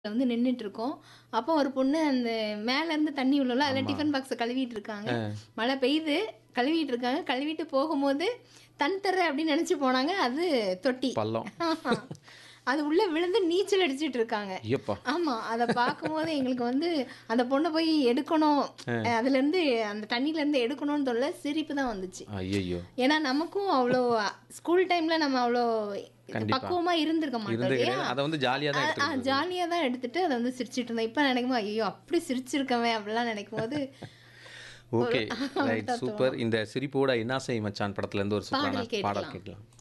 வந்து நின்னுட்டு இருக்கோம். அப்போ ஒரு பொண்ணு அந்த மேல இருந்து தண்ணி விழும்ல, அதில ஆமா. டிஃபன் பாக்ஸ கழுவிட்டு இருக்காங்க. ஆ. மழை பெய்யுது, கழுவிட்டு இருக்காங்க. கழுவிட்டு போகும்போது, தன் தர்றேன் அப்படின்னு நெனச்சு போனாங்க. அது தொட்டி. பள்ளம். அது உள்ள விழுந்து நீச்சல் அடிச்சிட்டு இருக்காங்க. ஐயப்பா! ஆமா. அத பார்க்கும்போது எங்களுக்கு வந்து அந்த பொண்ண போய் எடுக்கணும். ஆ. அதுலேருந்து அந்த தண்ணியிலேருந்து எடுக்கணும்னு தோணல. சிரிப்பு தான் வந்துச்சு. ஐயய்யோ! ஏன்னா நமக்கும் அவ்வளோ ஸ்கூல் டைம்ல நம்ம அவ்வளோ கண்டிப்பா. பக்குவமா இருந்திருக்க மாட்டோம் இருந்து இல்லையா? கிடையாது. அத வந்து ஜாலியா தான் ஆ எடுத்துக்கிட்டு ஜாலியா தான் எடுத்துட்டு அத வந்து சிரிச்சிட்டு இருந்தேன். இப்ப நினைக்கும்போது ஐயோ! அப்படி சிரிச்சிருக்கவே அப்படிலாம் நினைக்கும்போது ஓகே. ஒரு ரைட் தத்துவம். சூப்பர். இந்த சிரிப்போட "இன்னாசை மச்சான்" படத்துல இருந்து ஒரு சூப்பரான பாடல் பாடல் கேட்கலாம். கேட்கலாம்.